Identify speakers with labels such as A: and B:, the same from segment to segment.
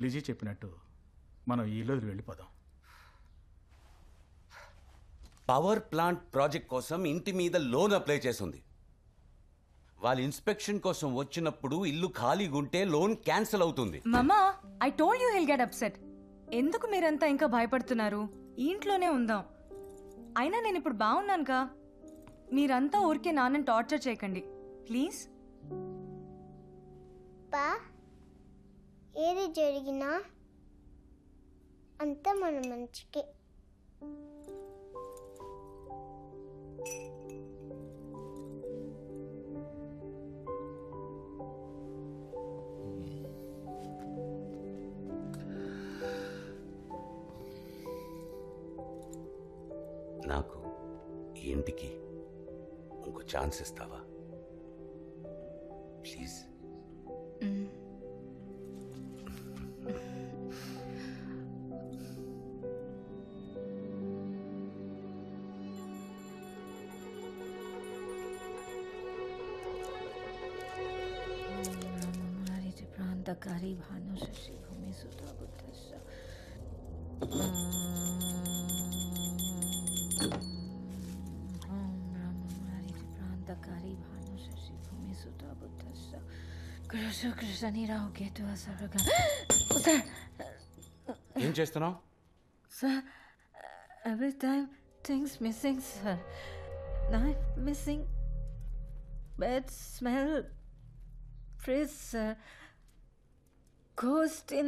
A: Lizzie చెప్పినట్టు మనం ఈ రోజు వెళ్ళిపోదాం
B: పవర్ ప్లాంట్ ప్రాజెక్ట్ కోసం ఇంటి మీద లోన్ అప్లై చేసింది వాళ్ళ ఇన్స్పెక్షన్ కోసం వచ్చినప్పుడు ఇల్లు ఖాళీగా ఉంటే లోన్ క్యాన్సిల్ అవుతుంది
C: మమా I told you he'll get upset ఎందుకు మీరంతా ఇంకా భయపడుతున్నారు ఈ ఇంట్లోనే ఉందాం అయినా నేను ఇప్పుడు బాగున్నానుగా మీరంతా ఊరికే నాన్నని టార్చర్ చేయకండి ప్లీజ్
D: పా ఏది జరిగినా అంతా మన మంచికే
B: నాకు ఈ ఇంటికి ఇంకో ఛాన్స్ ఇస్తావా ప్లీజ్
E: బ్రహ్మమారితి ప్రాంతకారి భాను శశి భూమి సుత బుద్ధస్స ఓం బ్రహ్మమారితి ప్రాంతకారి భాను శశి భూమి సుత బుద్ధస్స కృష్ణ కృష్ణ నీరావు కేతు సర్వగా సార్
B: ఏం చేస్తున్నావు
E: sir every time things missing sir knife missing bed smell frizz uh, ghost in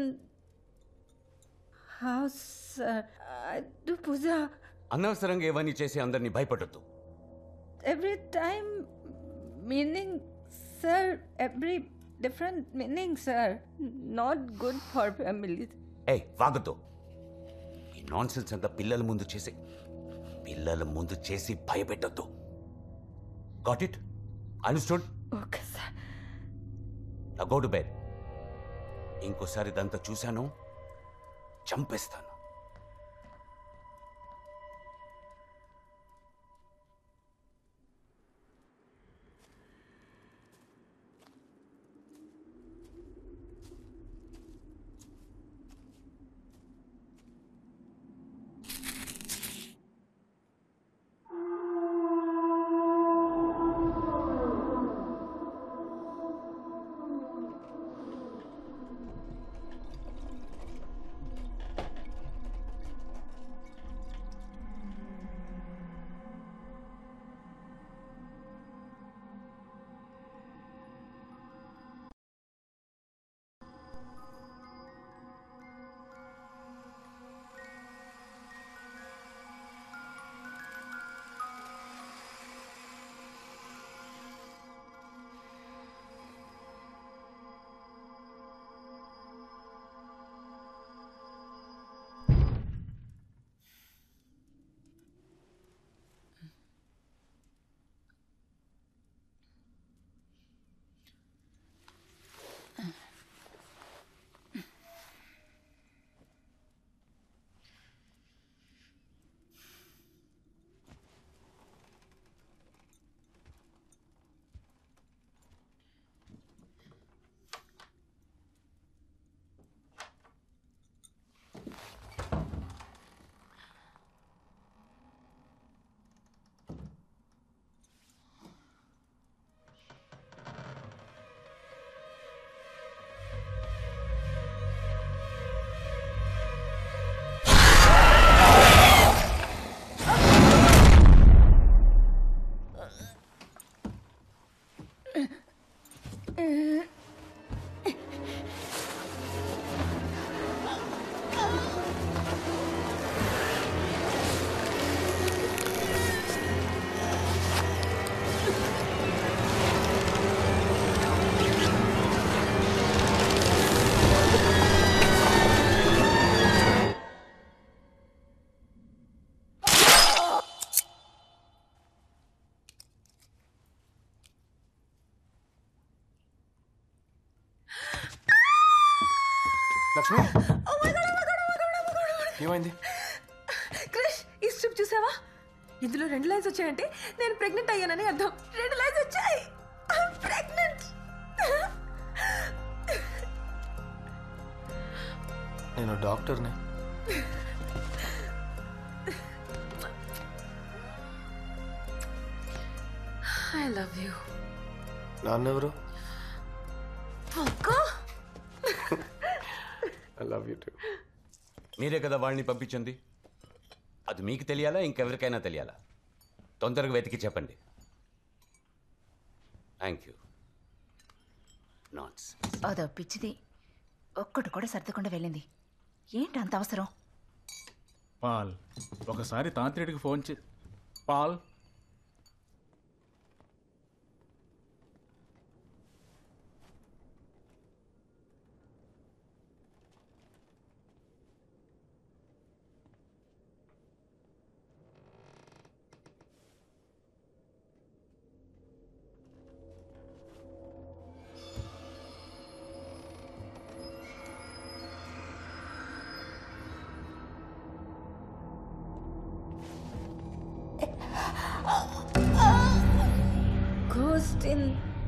E: house uh, I do puja
B: అనవసరంగా ఇవన్నీ చేసి అందరినీ భయపడద్దు
E: every time meaning sir every different meaning sir not good for families
B: ఏ వాగద్దు ఈ non sense అంతా పిల్లల ముందు చేసి పిల్లల ముందు చేసి భయపెట్టద్దు got it understood
E: okay sir
B: నా గో టు బెడ్ ఇంకోసారి ఇదంతా చూశాను చంపేస్తాను
F: లక్ష్మి ఏమైంది
C: క్రిష్ ఈ స్ట్రిప్ చూసావా ఇందులో రెండు లైన్స్ వచ్చాయంటే నేను ప్రెగ్నెంట్ అయ్యానని అర్థం రెండు లైన్స్ వచ్చాయి ప్రెగ్నెంట్
F: నేను డాక్టర్ని
E: ఐ లవ్ యూ
F: నాన్నెవరు ఐ లవ్ యూ టూ
B: మీరే కదా వాళ్ళని పంపించింది అది మీకు తెలియాలా ఇంకెవరికైనా తెలియాలా తొందరగా వెతికి చెప్పండి థ్యాంక్ యూ నాట్స్
G: అదో పిచ్చిది ఒక్కటి కూడా సర్దకుండా వెళ్ళింది ఏంటి అంత అవసరం
A: పాల్ ఒకసారి తాంత్రిడికి ఫోన్ చే Paul
E: Ghost in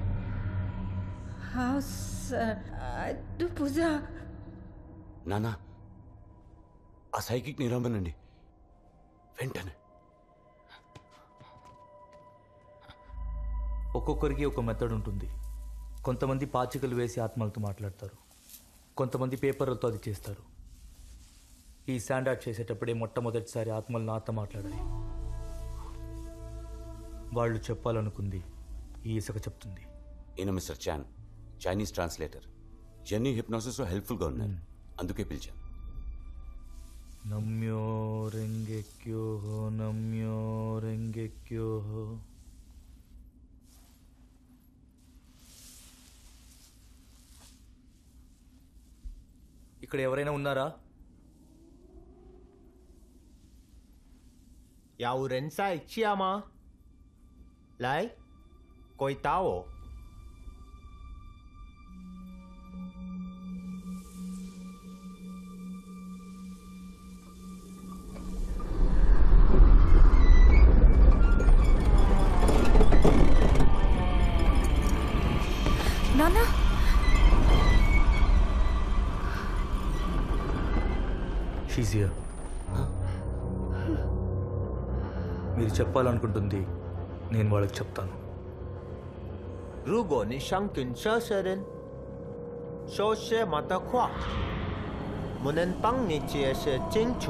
E: house. Uh, do puja.
B: నానా ఆ సైకిక్ నిరమ్మనండి వెంటనే
H: ఒక్కొక్కరికి ఒక మెథడ్ ఉంటుంది కొంతమంది పాచికలు వేసి ఆత్మలతో మాట్లాడతారు కొంతమంది పేపర్లతో అది చేస్తారు ఈ స్టాండ్ అవుట్ చేసేటప్పుడే మొట్టమొదటిసారి ఆత్మలు నాతో మాట్లాడాయి వాళ్ళు చెప్పాలనుకుంది ఈ ఇసుక చెప్తుంది
B: ఈయన mister Chan Chinese translator Jenny hypnosis హెల్ప్ఫుల్గా ఉన్నారు అందుకే పిలిచాను
H: నమ్యో రెంగెక్యో నమ్యో రెంగెక్యో ఇక్కడ ఎవరైనా ఉన్నారా
I: 有人在家吗？来，回答我。
C: నాన్న
H: షీజ్ హియర్ మీరు చెప్పాలనుకుంటుంది నేను వాళ్ళకి చెప్తాను
I: 如果你想跟这些人说些么的话，我能帮你解释清楚。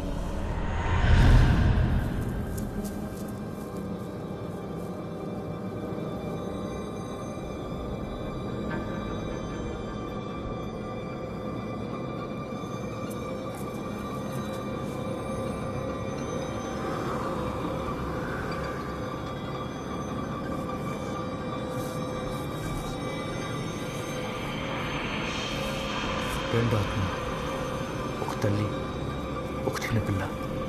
H: రెండు ఆత్మలు ఒక తల్లి ఒక చిన్నపిల్ల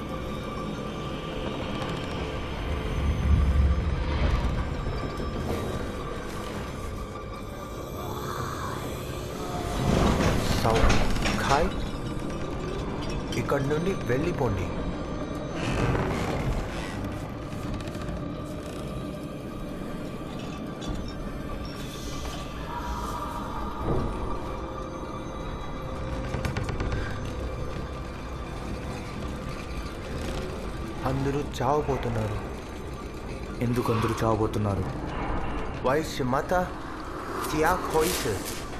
I: సౌండ్ ఖాయ్ ఇక్కడి నుండి వెళ్ళిపోండి అందరూ చావబోతున్నారు
H: ఎందుకు అందరూ చావబోతున్నారు
I: వయసు మత త్యా హోయిస్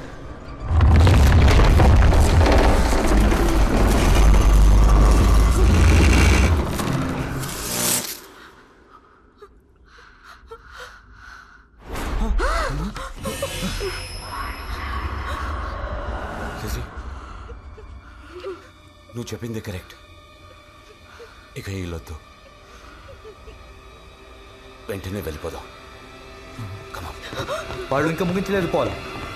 B: శశి నువ్వు చెప్పింది కరెక్ట్ ఇక వీళ్ళొద్దు వెంటనే వెళ్ళిపోదాం కమా
H: వాళ్ళు ఇంకా ముగించలేదు పోవాలి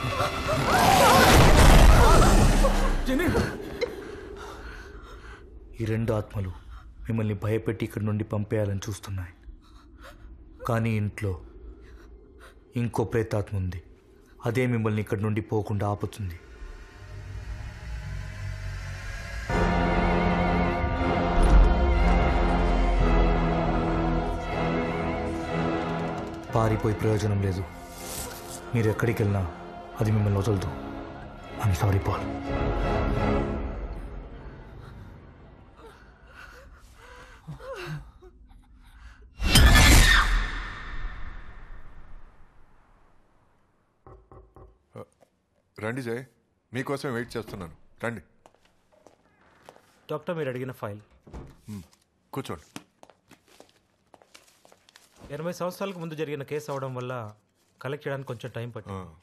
H: ఈ రెండు ఆత్మలు మిమ్మల్ని భయపెట్టి ఇక్కడి నుండి పంపేయాలని చూస్తున్నాయి కానీ ఇంట్లో ఇంకో ప్రేతాత్మ ఉంది అదే మిమ్మల్ని ఇక్కడి నుండి పోకుండా ఆపుతుంది పారిపోయి ప్రయోజనం లేదు మీరు ఎక్కడికి వెళ్ళినా అది మిమ్మల్ని వదలదు ఐఎమ్ సారీ పాల్
J: రండి జయ్ మీకోసం వెయిట్ చేస్తున్నాను రండి
K: డాక్టర్ మీరు అడిగిన ఫైల్
J: కూర్చోండి
K: ఎనభై సంవత్సరాలకు ముందు జరిగిన కేసు అవడం వల్ల కలెక్ట్ చేయడానికి కొంచెం టైం పట్టింది
J: ఆ,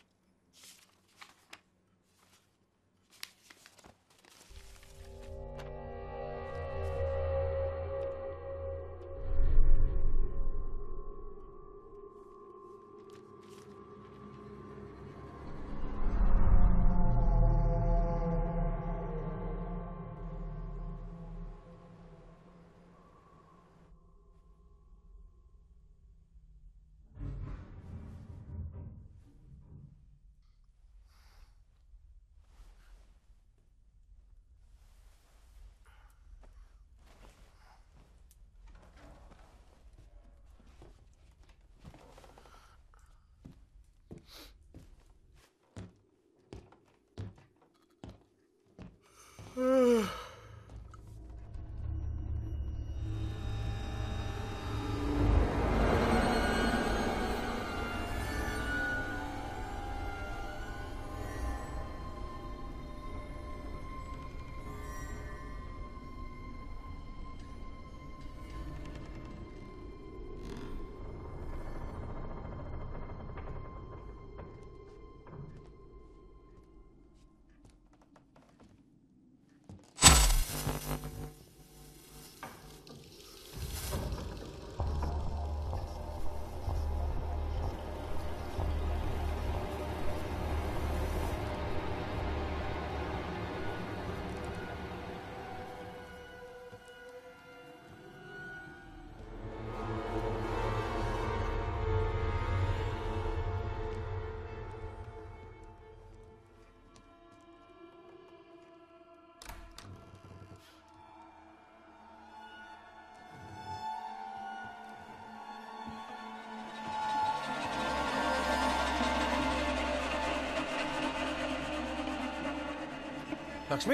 F: లక్ష్మి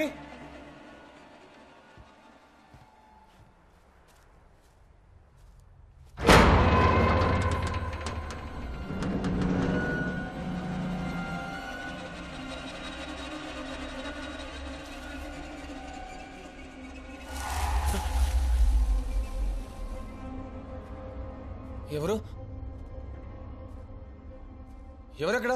F: ఎవరు ఎవరక్కడ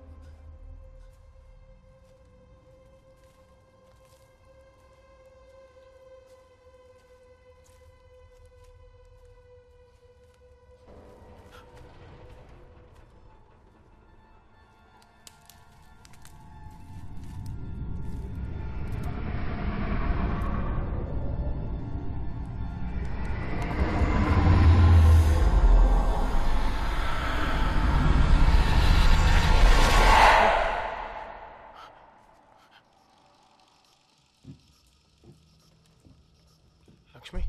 F: లక్ష్మి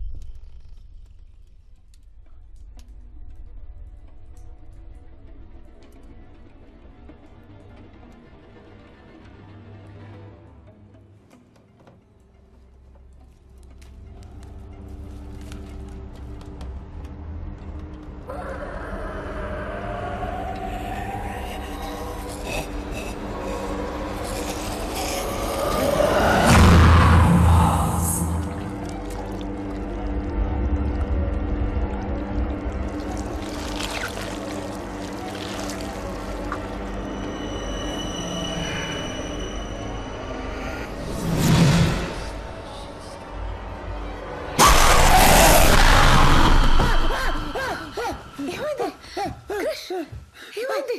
E: ఏమైంది క్రిష్ ఏమైంది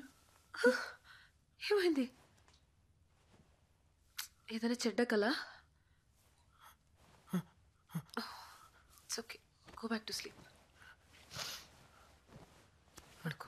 E: ఏమైంది ఏదైనా చెడ్డ కల it's okay go back to sleep పడుకో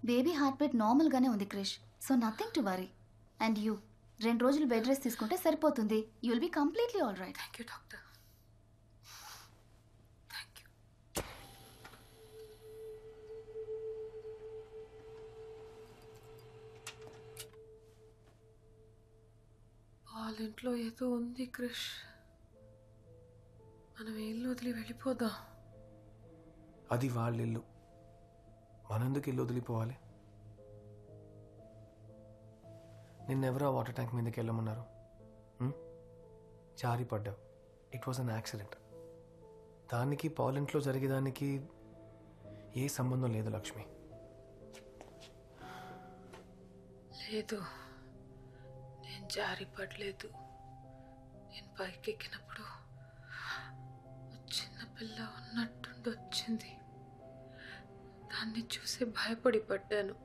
L: బేబీ హార్ట్ బీట్ నార్మల్గానే ఉంది Krish so nothing to worry and you రెండు రోజులు బెడ్ రెస్ట్ తీసుకుంటే సరిపోతుంది you will be completely all right
E: thank you doctor వాళ్ళ ఇంట్లో ఏదో ఉంది క్రిష్ మనం ఇల్లు వదిలి వెళ్ళిపోదాం
F: అది వాళ్ళ ఇల్లు మనందుకు ఇల్లు వదిలిపోవాలి నిన్నెవరో ఆ వాటర్ ట్యాంక్ మీదకి వెళ్ళమన్నారు ఉం? జారి పడ్డావు ఇట్ వాజ్ అన్ యాక్సిడెంట్ దానికి పాల్ ఇంట్లో జరిగేదానికి ఏ సంబంధం లేదు లక్ష్మి
E: లేదు నేను జారి పడలేదు నేను పైకి ఎక్కినప్పుడు ఓ చిన్న పిల్ల ఉన్నట్టుండి వచ్చింది దాన్ని చూసి భయపడి పడ్డాను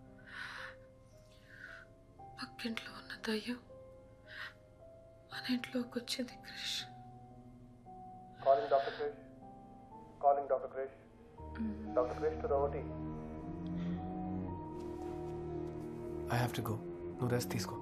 E: పక్కింట్లో ఉన్న దయ్యం మన ఇంట్లోకి వచ్చింది Krish
F: calling doctor Krish calling doctor Krish doctor Krish to the OT I have to go నువ్వు రెస్ట్ తీసుకో